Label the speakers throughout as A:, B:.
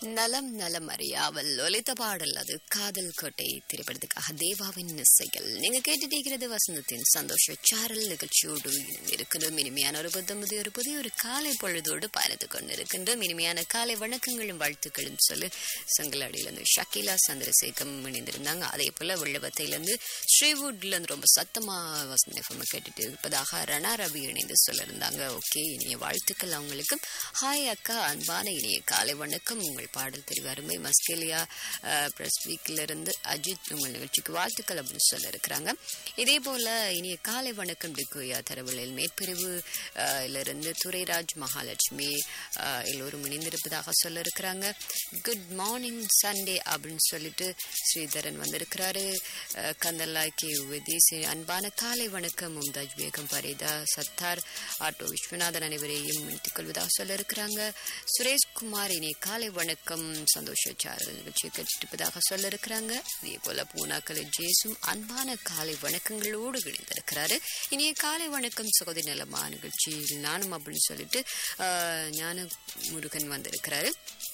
A: நலம் நலம் அறியாவல் ஒலித்த பாடல் அது காதல் கோட்டை திரைப்படத்துக்காக தேவாவின் இசைகள் நீங்க கேட்டுட்டீங்கிறது வசந்தத்தின் சந்தோஷ சாரல் நிகழ்ச்சியோடு இருக்கின்றோம் இனிமையான ஒரு புத்தமுதி ஒரு புதிய ஒரு காலை பொழுதோடு பயணித்துக் கொண்டிருக்கின்றோம் இனிமையான காலை வணக்கங்களும் வாழ்த்துக்களும் சொல்லி செங்கலாடியிலிருந்து ஷக்கீலா சந்திரசேகம் இணைந்திருந்தாங்க அதே போல விழுவத்தையிலிருந்து ஸ்ரீவுட்ல இருந்து ரொம்ப சத்தமா வசந்த எஃப்எம் கேட்டுட்டு இருப்பதாக ரணா ரவி இணைந்து சொல்லியிருந்தாங்க ஓகே இனிய வாழ்த்துக்கள் அவங்களுக்கு ஹாய் அக்கா அன்பான இனிய காலை வணக்கம் உங்கள் பாடல் தெரிவு அருமை மஸ்கேலியா பிரஸ் வீக்ல இருந்து அஜித் உங்கள் நிகழ்ச்சிக்கு வாழ்த்துக்கள் அப்படின்னு சொல்ல இருக்கிறாங்க இதே போல இனிய காலை வணக்கம் டிகோயா தரவுகளில் மேற்பிரிவு இருந்து துரைராஜ் மகாலட்சுமி அஹ், எல்லோரும் இணைந்திருப்பதாக சொல்ல இருக்கிறாங்க குட் மார்னிங் சண்டே அப்படின்னு சொல்லிட்டு ஸ்ரீதரன் வந்திருக்கிறாரு அஹ், கந்தல்லாய் கே உவதீசி அன்பான காலை வணக்கம் மும்தாஜ் பேகம் பரேதா சத்தார் ஆட்டோ விஸ்வநாதன் அனைவரையும் இணைத்துக் கொள்வதாக சொல்ல இருக்கிறாங்க சுரேஷ்குமார் இனி காலை வணக்கம் சந்தோஷ சாரல் நிகழ்ச்சியை கேட்டிருப்பதாக சொல்ல இருக்கிறாங்க அதே போல பூனாக்கள் ஜேசும் அன்பான காலை வணக்கங்களோடு இணைந்திருக்கிறாரு இனிய காலை வணக்கம் சகோதரி நலமா நிகழ்ச்சியில் நானும் அப்படின்னு சொல்லிட்டு ஆஹ், ஞான முருகன் வந்திருக்கிறாரு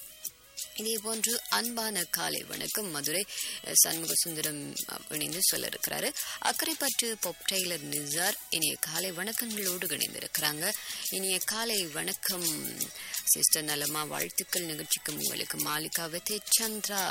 A: இதே போன்று அன்பான காலை வணக்கம் மதுரை அஹ், சண்முக சுந்தரம் அஹ், இணைந்து சொல்ல இருக்கிறாரு அக்கரைப்பற்று பொப் டெய்லர் நிசார் இனிய காலை வணக்கங்களோடு இணைந்திருக்கிறாங்க இனிய காலை வணக்கம் சிஸ்டர் நலமா வாழ்த்துக்கள் நிகழ்ச்சிக்கு உங்களுக்கு மாலிகா வெத்தே சந்திரா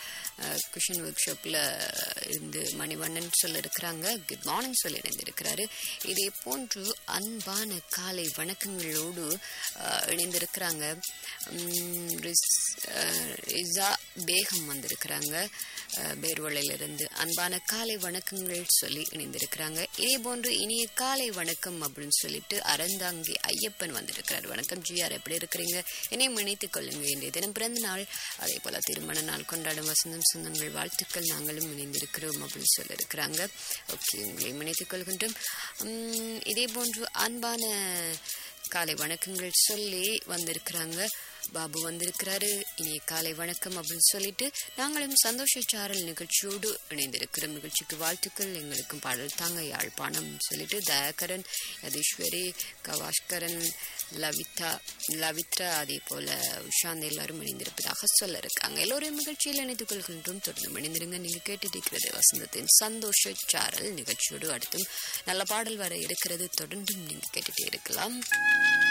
A: குஷன் ஒர்க் ஷாப்ல இருந்து மணிவண்ணன் சொல்ல இருக்கிறாங்க குட் மார்னிங் சொல்லி இணைந்திருக்கிறாரு இதே போன்று அன்பான காலை வணக்கங்களோடு அஹ், இணைந்திருக்கிறாங்க உம், ரிஸ்- அஹ், ரிசா பேகம் வந்திருக்கிறாங்க அஹ், பேர்வளையிலிருந்து அன்பான காலை வணக்கங்கள் சொல்லி இணைந்திருக்கிறாங்க இதே போன்று இனிய காலை வணக்கம் அப்படின்னு சொல்லிட்டு அறந்தாங்கி ஐயப்பன் வந்திருக்கிறார் வணக்கம் ஜிஆர் எப்படி இருக்கிறீங்க என்னையும் இணைத்துக் கொள்ளுங்க இன்றைய தினம் பிறந்த நாள் அதே போல திருமண நாள் கொண்டாடும் வசந்தம் சொந்தங்கள் வாழ்த்துக்கள் நாங்களும் இணைந்திருக்கிறோம் அப்படின்னு சொல்லியிருக்கிறாங்க ஓகே உங்களையும் இணைத்துக் கொள்கின்றோம் உம், இதே போன்று அன்பான காலை வணக்கங்கள் சொல்லி வந்திருக்கிறாங்க பாபு வந்திருக்கிறாரு இனிய காலை வணக்கம் அப்படின்னு சொல்லிட்டு நாங்களும் சந்தோஷ சாரல் நிகழ்ச்சியோடு இணைந்திருக்கிறோம் நிகழ்ச்சிக்கு வாழ்த்துக்கள் எங்களுக்கும் பாடல் தாங்க யாழ்ப்பாணம் சொல்லிட்டு தயாகரன் யதீஸ்வரி கவாஷ்கரன் லவிதா லவித்ரா அதே போல உஷாந்த் எல்லாரும் இணைந்திருப்பதாக சொல்ல இருக்காங்க எல்லோரும் நிகழ்ச்சியில் இணைத்துக் கொள்கின்றோம் தொடர்ந்து இணைந்திருங்க நீங்க கேட்டுட்டு இருக்கிறது வசந்தத்தின் சந்தோஷ சாரல் நிகழ்ச்சியோடு அடுத்தும் நல்ல பாடல் வர இருக்கிறது தொடர்ந்தும் நீங்க கேட்டுட்டே இருக்கலாம்